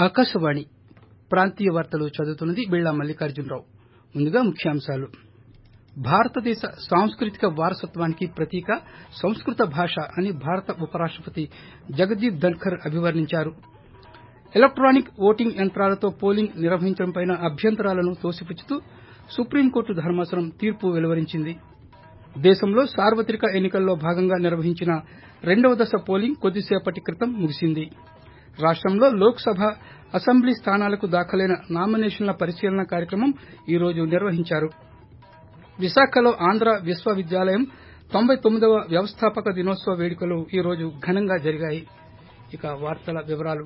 ఆకాశవాణి ప్రాంతీయ వార్తలు చదువుతున్నది బిళ్లా మల్లికార్జునరావు ముందుగా ముఖ్యాంశాలు భారతదేశ సాంస్కృతిక వారసత్వానికి ప్రతీక సంస్కృత భాష అని భారత ఉపరాష్టపతి జగదీప్ ధన్కర్ అభివర్ణించారు ఎలక్టానిక్ ఓటింగ్ యంత్రాలతో పోలింగ్ నిర్వహించడంపై అభ్యంతరాలను తోసిపుచ్చుతూ సుప్రీంకోర్టు ధర్మాసనం తీర్పు వెలువరించింది దేశంలో సార్వత్రిక ఎన్నికల్లో భాగంగా నిర్వహించిన రెండవ దశ పోలింగ్ కొద్దిసేపటి క్రితం ముగిసింది రాష్టంలో లోక్సభ అసెంబ్లీ స్థానాలకు దాఖలైన నామినేషన్ల పరిశీలన కార్యక్రమం ఈ రోజు నిర్వహించారు విశాఖలో ఆంధ్ర విశ్వవిద్యాలయం తొంభై తొమ్మిదవ వ్యవస్థాపక దినోత్సవ వేడుకలు ఈ రోజు ఘనంగా జరిగాయి ఇక వార్తల వివరాలు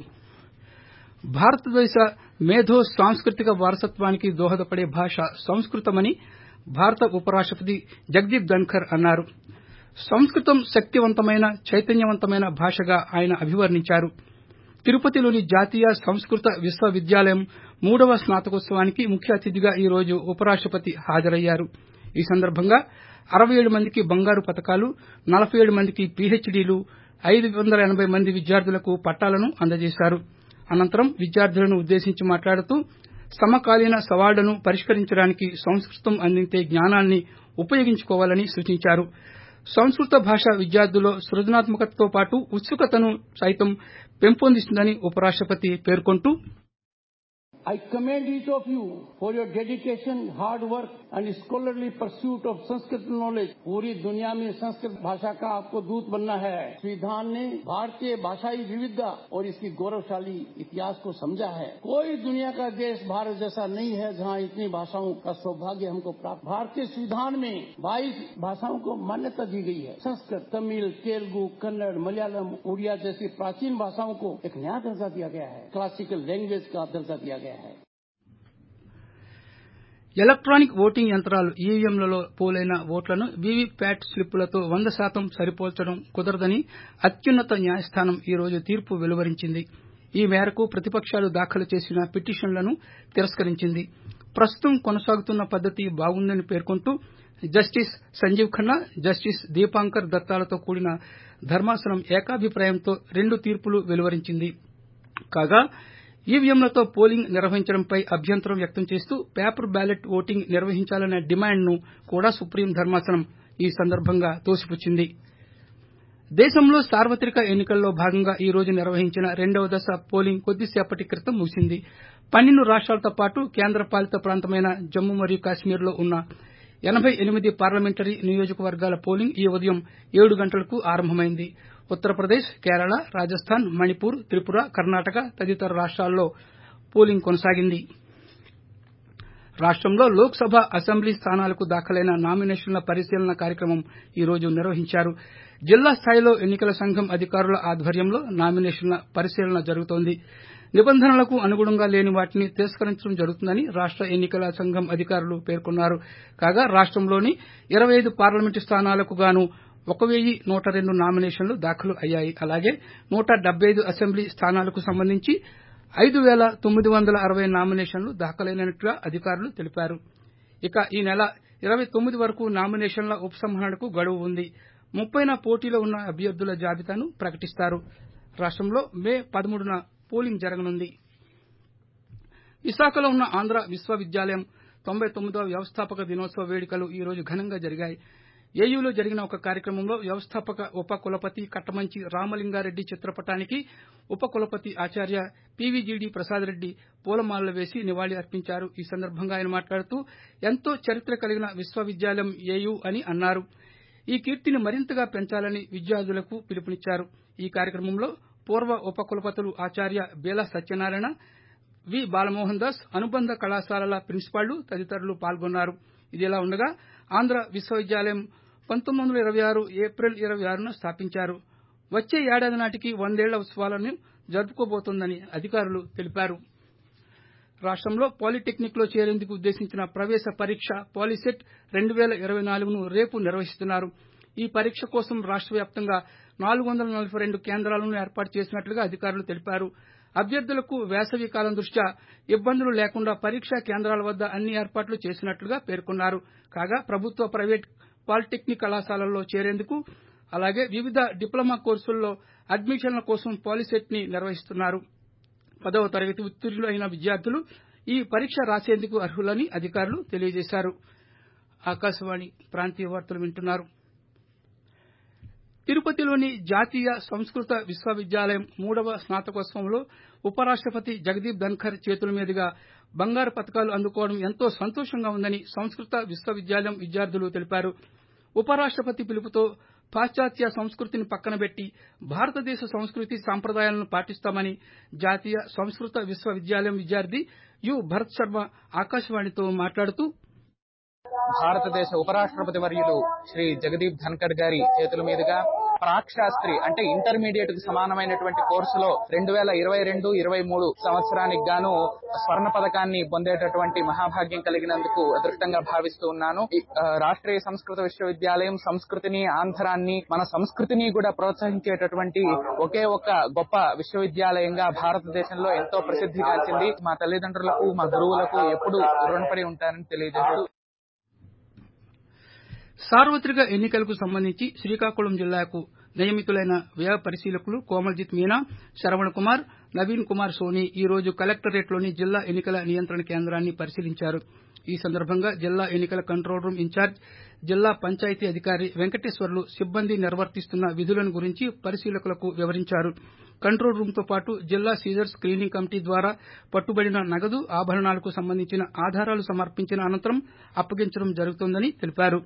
భారతదేశ మేధో సాంస్కృతిక వారసత్వానికి దోహదపడే భాష సంస్కృతమని భారత ఉపరాష్టపతి జగదీప్ ధన్కర్ అన్నారు సంస్కృతం శక్తివంతమైన చైతన్యవంతమైన భాషగా ఆయన అభివర్ణించారు తిరుపతిలోని జాతీయ సంస్కృత విశ్వవిద్యాలయం మూడవ స్నాతకోత్సవానికి ముఖ్య అతిథిగా ఈ రోజు ఉపరాష్టపతి హాజరయ్యారు ఈ సందర్భంగా అరవై ఏడు మందికి బంగారు పతకాలు నలబై ఏడు మందికి పీహెచ్డీలు ఐదు వందల ఎనబై మంది విద్యార్థులకు పట్టాలను అందజేశారు అనంతరం విద్యార్థులను ఉద్దేశించి మాట్లాడుతూ సమకాలీన సవాళ్లను పరిష్కరించడానికి సంస్కృతం అందించే జ్ఞానాన్ని ఉపయోగించుకోవాలని సూచించారు సంస్కృత భాష విద్యార్థుల్లో సృజనాత్మకతతో పాటు ఉత్సుకతను సైతం పెంపొందిస్తుందని ఉపరాష్టపతి పేర్కొంటూ I commend each of you for your dedication, hard work and scholarly pursuit of Sanskrit knowledge. पूरी दुनिया में संस्कृत भाषा का आपको दूत बनना है संविधान ने भारतीय भाषाई विविधता और इसकी गौरवशाली इतिहास को समझा है कोई दुनिया का देश भारत जैसा नहीं है जहाँ इतनी भाषाओं का सौभाग्य हमको प्राप्त भारतीय संविधान में 22 भाषाओं को मान्यता दी गई है संस्कृत तमिल तेलुगु कन्नड़ मलयालम उड़िया जैसी प्राचीन भाषाओं को एक नया दर्जा दिया गया है क्लासिकल लैंग्वेज का दर्जा दिया गया है ఎలక్టానిక్ ఓటింగ్ యంత్రాలు ఈవీఎంలలో పోలైన ఓట్లను వీవీప్యాట్ స్లిప్పులతో వంద శాతం సరిపోల్చడం కుదరదని అత్యున్నత న్యాయస్థానం ఈ రోజు తీర్పు వెలువరించింది ఈ మేరకు ప్రతిపకాలు దాఖలు చేసిన పిటిషన్లను తిరస్కరించింది ప్రస్తుతం కొనసాగుతున్న పద్దతి బాగుందని పేర్కొంటూ జస్టిస్ సంజీవ్ ఖన్నా జస్టిస్ దీపాంకర్ దత్తాలతో కూడిన ధర్మాసనం ఏకాభిప్రాయంతో రెండు తీర్పులు వెలువరించింది కాగా ఈవీఎంలతో పోలింగ్ నిర్వహించడంపై అభ్యంతరం వ్యక్తం చేస్తూ పేపర్ బ్యాలెట్ ఓటింగ్ నిర్వహించాలనే డిమాండ్ను కూడా సుప్రీం ధర్మాసనం ఈ సందర్భంగా తోసిపుచ్చింది దేశంలో సార్వత్రిక ఎన్నికల్లో భాగంగా ఈ రోజు నిర్వహించిన రెండవ దశ పోలింగ్ కొద్దిసేపటి క్రితం ముగిసింది పన్నెండు రాష్టాలతో పాటు కేంద్ర పాలిత ప్రాంతమైన జమ్మూ మరియు కాశ్మీర్లో ఉన్న ఎనబై ఎనిమిది పార్లమెంటరీ నియోజకవర్గాల పోలింగ్ ఈ ఉదయం ఏడు గంటలకు ఆరంభమైంది ఉత్తరప్రదేశ్ కేరళ రాజస్థాన్ మణిపూర్ త్రిపుర కర్ణాటక తదితర రాష్టాల్లో పోలింగ్ కొనసాగింది రాష్టంలో లోక్సభ అసెంబ్లీ స్థానాలకు దాఖలైన నామినేషన్ల పరిశీలన కార్యక్రమం ఈ రోజు నిర్వహించారు జిల్లా స్థాయిలో ఎన్నికల సంఘం అధికారుల ఆధ్వర్యంలో నామినేషన్ల పరిశీలన జరుగుతోంది నిబంధనలకు అనుగుణంగా లేని వాటిని తిరస్కరించడం జరుగుతుందని రాష్ట ఎన్నికల సంఘం అధికారులు పేర్కొన్నారు కాగా రాష్టంలోని ఇరవై ఐదు పార్లమెంటు స్థానాలకు గాను ఒక వెయ్యి నూట రెండు నామినేషన్లు దాఖలు అయ్యాయి అలాగే నూట డెబ్బై ఐదు అసెంబ్లీ స్థానాలకు సంబంధించి ఐదు పేల తొమ్మిది వందల అరవై నామినేషన్లు దాఖలైనట్లు అధికారులు తెలిపారు ఇక ఈ నెల ఇరవై తొమ్మిది వరకు నామినేషన్ల ఉపసంహరణకు గడువు ఉంది ముప్పైన పోటీలో ఉన్న అభ్యర్థుల జాబితాను ప్రకటిస్తారు రాష్టంలో మే పదమూడున పోలింగ్ జరగనుంది విశాఖలో ఉన్న ఆంధ్ర విశ్వవిద్యాలయం తొంభై తొమ్మిదవ వ్యవస్థాపక దినోత్సవ వేడుకలు ఈ రోజు ఘనంగా జరిగాయి ఏయూలో జరిగిన ఒక కార్యక్రమంలో వ్యవస్థాపక ఉప కులపతి కట్టమంచి రామలింగారెడ్డి చిత్రపటానికి ఉప కులపతి ఆచార్య పీవీజీడీ ప్రసాదరెడ్డి పూలమాలలు వేసి నివాళి అర్పించారు ఈ సందర్భంగా ఆయన మాట్లాడుతూ ఎంతో చరిత్ర కలిగిన విశ్వవిద్యాలయం ఏయూ అని అన్నారు ఈ కీర్తిని మరింతగా పెంచాలని విద్యార్థులకు పిలుపునిచ్చారు ఈ కార్యక్రమంలో పూర్వ ఉప కులపతులు ఆచార్య బేలా సత్యనారాయణ వి బాలమోహన్ దాస్ అనుబంధ కళాశాలల ప్రిన్సిపాళ్లు తదితరులు పాల్గొన్నారు ఇదిలా ఉండగా ఆంధ్ర విశ్వవిద్యాలయం పంతొమ్మిది వందల ఇరవై ఆరు ఏప్రిల్ ఇరవై ఆరున స్థాపించారు వచ్చే ఏడాది నాటికి వందేళ్ల ఉత్సవాలను జరుపుకోబోతోందని అధికారులు తెలిపారు రాష్టంలో పాలిటెక్నిక్ లో చేరేందుకు ఉద్దేశించిన ప్రవేశ పరీక్ష పాలిసెట్ రెండు పేల ఇరవై నాలుగును రేపు నిర్వహిస్తున్నారు ఈ పరీక్ష కోసం రాష్ట వ్యాప్తంగా నాలుగు వందల నలబై రెండు కేంద్రాలను ఏర్పాటు చేసినట్లుగా అధికారులు తెలిపారు అభ్యర్థులకు వేసవి కాలం దృష్ట్యా ఇబ్బందులు లేకుండా పరీక్షా కేంద్రాల వద్ద అన్ని ఏర్పాట్లు చేసినట్లుగా పేర్కొన్నారు కాగా ప్రభుత్వ ప్రైవేట్ పాలిటెక్నిక్ కళాశాలల్లో చేరేందుకు అలాగే వివిధ డిప్లొమా కోర్సుల్లో అడ్మిషన్ల కోసం పాలిసెట్ ని నిర్వహిస్తున్నారు పదవ తరగతి ఉత్తీర్ణులు అయిన విద్యార్థులు ఈ పరీక్ష రాసేందుకు అర్హులని అధికారులు తెలియజేశారు ఆకాశవాణి ప్రాంతీయ వార్తలు వింటున్నారు తిరుపతిలోని జాతీయ సంస్కృత విశ్వవిద్యాలయం మూడవ స్నాతకోత్సవంలో ఉపరాష్టపతి జగదీప్ ధన్కర్ చేతుల మీదుగా బంగారు పతకాలు అందుకోవడం ఎంతో సంతోషంగా ఉందని సంస్కృత విశ్వవిద్యాలయం విద్యార్థులు తెలిపారు ఉపరాష్టపతి పిలుపుతో పాశ్చాత్య సంస్కృతిని పక్కనబెట్టి భారతదేశ సంస్కృతి సంప్రదాయాలను పాటిస్తామని జాతీయ సంస్కృత విశ్వవిద్యాలయం విద్యార్థి యు భరత్ శర్మ ఆకాశవాణితో మాట్లాడుతూ భారతదేశ ఉపరాష్ట్రపతి వర్యులు శ్రీ జగదీప్ ధన్కర్ గారి చేతుల మీదుగా ప్రాక్ శాస్త్రి అంటే ఇంటర్మీడియట్ కు సమానమైనటువంటి కోర్సులో రెండు వేల ఇరవై రెండు ఇరవై మూడు సంవత్సరానికి గాను స్వర్ణ పథకాన్ని పొందేటటువంటి మహాభాగ్యం కలిగినందుకు అదృష్టంగా భావిస్తూ ఉన్నాను ఈ, ఆ, రాష్ట్రీయ సంస్కృత విశ్వవిద్యాలయం సంస్కృతిని ఆంధ్రాన్ని మన సంస్కృతిని కూడా ప్రోత్సహించేటటువంటి ఒకే ఒక గొప్ప విశ్వవిద్యాలయంగా భారతదేశంలో ఎంతో ప్రసిద్ధిగాంచింది మా తల్లిదండ్రులకు మా గురువులకు ఎప్పుడు రుణపడి ఉంటారని తెలియజేస్తూ సార్వత్రిక ఎన్నికలకు సంబంధించి శ్రీకాకుళం జిల్లాకు నియమితులైన వ్యయ పరిశీలకులు కోమల్జిత్ మీనా శరవణ కుమార్ నవీన్ కుమార్ సోని ఈ రోజు కలెక్టరేట్లోని జిల్లా ఎన్నికల నియంత్రణ కేంద్రాన్ని పరిశీలించారు ఈ సందర్భంగా జిల్లా ఎన్నికల కంట్రోల్ రూమ్ ఇన్ఛార్జ్ జిల్లా పంచాయతీ అధికారి వెంకటేశ్వర్లు సిబ్బంది నిర్వర్తిస్తున్న విధులను గురించి పరిశీలకులకు వివరించారు కంట్రోల్ రూంతో పాటు జిల్లా సీజర్ స్క్రీనింగ్ కమిటీ ద్వారా పట్టుబడిన నగదు ఆభరణాలకు సంబంధించిన ఆధారాలు సమర్పించిన అనంతరం అప్పగించడం జరుగుతోందని తెలిపారు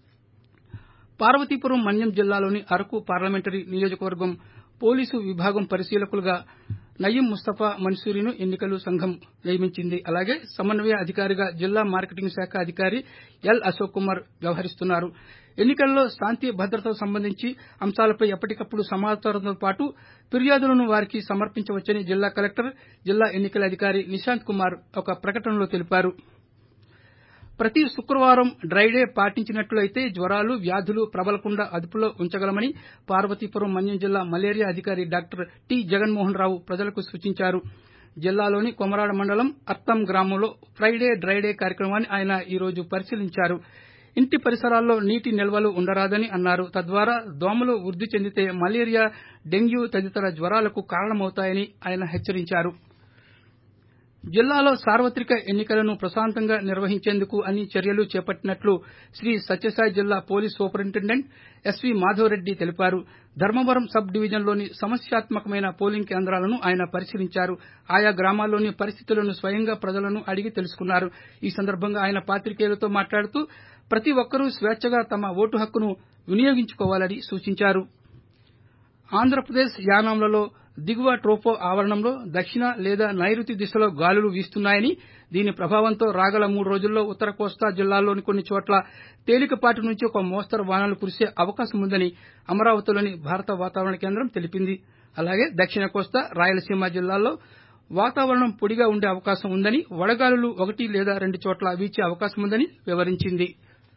పార్వతీపురం మన్యం జిల్లాలోని అరకు పార్లమెంటరీ నియోజకవర్గం పోలీసు విభాగం పరిశీలకులుగా నయీం ముస్తఫా మన్సూరిను ఎన్నికల సంఘం నియమించింది అలాగే సమన్వయ అధికారిగా జిల్లా మార్కెటింగ్ శాఖ అధికారి ఎల్ అశోక్ కుమార్ వ్యవహరిస్తున్నారు ఎన్నికల్లో శాంతి భద్రతకు సంబంధించి అంశాలపై ఎప్పటికప్పుడు సమాచారంతో పాటు ఫిర్యాదులను వారికి సమర్పించవచ్చని జిల్లా కలెక్టర్ జిల్లా ఎన్నికల అధికారి నిశాంత్ కుమార్ ఒక ప్రకటనలో తెలిపారు ప్రతి శుక్రవారం డ్రైడే పాటించినట్లయితే జ్వరాలు వ్యాధులు ప్రబలకుండా అదుపులో ఉంచగలమని పార్వతీపురం మన్యం జిల్లా మలేరియా అధికారి డాక్టర్ టి జగన్మోహన్ రావు ప్రజలకు సూచించారు జిల్లాలోని కొమరాడ మండలం అత్తం గ్రామంలో ఫ్రైడే డ్రైడే కార్యక్రమాన్ని ఆయన ఈ రోజు పరిశీలించారు ఇంటి పరిసరాల్లో నీటి నిల్వలు ఉండరాదని అన్నారు తద్వారా దోమలు వృద్ది చెందితే మలేరియా డెంగ్యూ తదితర జ్వరాలకు కారణమవుతాయని ఆయన హెచ్చరించారు జిల్లాలో సార్వత్రిక ఎన్నికలను ప్రశాంతంగా నిర్వహించేందుకు అన్ని చర్యలు చేపట్టినట్లు శ్రీ సత్యసాయి జిల్లా పోలీస్ సూపరింటెండెంట్ ఎస్వీ మాధవరెడ్డి తెలిపారు ధర్మవరం సబ్ డివిజన్లోని సమస్యాత్మకమైన పోలింగ్ కేంద్రాలను ఆయన పరిశీలించారు ఆయా గ్రామాల్లోని పరిస్థితులను స్వయంగా ప్రజలను అడిగి తెలుసుకున్నారు ఈ సందర్భంగా ఆయన పాతికేయులతో మాట్లాడుతూ ప్రతి ఒక్కరూ స్వేచ్చగా తమ ఓటు హక్కును వినియోగించుకోవాలని సూచించారు ఆంధ్రప్రదేశ్ యానాంలలో దిగువ ట్రోపో ఆవరణంలో దక్షిణ లేదా నైరుతి దిశలో గాలులు వీస్తున్నాయని దీని ప్రభావంతో రాగల మూడు రోజుల్లో ఉత్తర కోస్తా జిల్లాల్లోని కొన్ని చోట్ల తేలికపాటి నుంచి ఒక మోస్తరు వానలు కురిసే అవకాశం ఉందని అమరావతిలోని భారత వాతావరణ కేంద్రం తెలిపింది అలాగే దక్షిణ కోస్తా రాయలసీమ జిల్లాల్లో వాతావరణం పొడిగా ఉండే అవకాశం ఉందని వడగాలులు ఒకటి లేదా రెండు చోట్ల వీచే అవకాశం ఉందని వివరించింది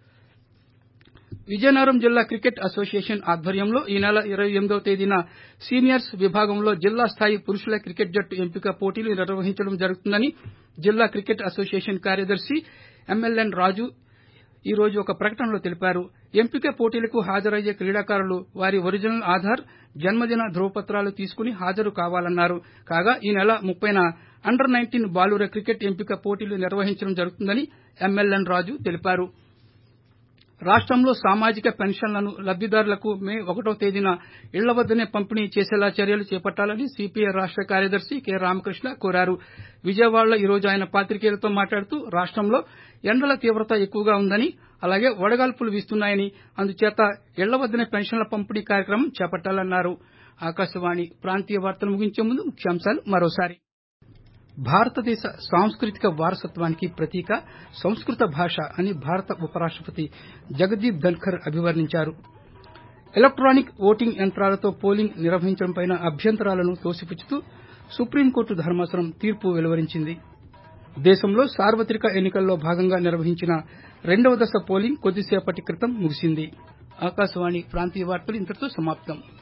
విజయనగరం జిల్లా క్రికెట్ అసోసియేషన్ ఆధ్వర్యంలో ఈ నెల ఇరవై ఎనిమిదవ తేదీన సీనియర్స్ విభాగంలో జిల్లా స్థాయి పురుషుల క్రికెట్ జట్టు ఎంపిక పోటీలు నిర్వహించడం జరుగుతుందని జిల్లా క్రికెట్ అసోసియేషన్ కార్యదర్శి ఎంఎల్ఎన్ రాజు ఈ రోజు ఒక ప్రకటనలో తెలిపారు ఎంపిక పోటీలకు హాజరయ్యే క్రీడాకారులు వారి ఒరిజినల్ ఆధార్ జన్మదిన ధృవపత్రాలు తీసుకుని హాజరు కావాలన్నారు కాగా ఈ నెల ముప్పైన అండర్ నైన్టీన్ బాలుర క్రికెట్ ఎంపిక పోటీలు నిర్వహించడం జరుగుతుందని ఎంఎల్ఎన్ రాజు తెలిపారు రాష్టంలో సామాజిక పెన్షన్లను లబ్దిదారులకు మే ఒకటో తేదీన ఇళ్ల వద్దనే పంపిణీ చేసేలా చర్యలు చేపట్టాలని సిపిఐ రాష్ట కార్యదర్శి కె రామకృష్ణ కోరారు విజయవాడలో ఈ రోజు ఆయన పాతికేయులతో మాట్లాడుతూ రాష్టంలో ఎండల తీవ్రత ఎక్కువగా ఉందని అలాగే వడగాల్పులు వీస్తున్నాయని అందుచేత ఇళ్ల వద్దనే పెన్షన్ల పంపిణీ కార్యక్రమం చేపట్టాలన్నారు ఆకాశవాణి ప్రాంతీయ వార్తలు ముగించే ముందు ముఖ్యాంశాలు మరోసారి భారతదేశ సాంస్కృతిక వారసత్వానికి ప్రతీక సంస్కృత భాష అని భారత ఉపరాష్టపతి జగదీప్ ధన్కర్ అభివర్ణించారు ఎలక్టానిక్ ఓటింగ్ యంత్రాలతో పోలింగ్ నిర్వహించడంపై అభ్యంతరాలను తోసిపుచ్చుతూ సుప్రీంకోర్టు ధర్మాసనం తీర్పు వెలువరించింది దేశంలో సార్వత్రిక ఎన్నికల్లో భాగంగా నిర్వహించిన రెండవ దశ పోలింగ్ కొద్దిసేపటి క్రితం ముగిసింది ఆకాశవాణి ప్రాంతీయ వార్తలు ఇంతటితో సమాప్తం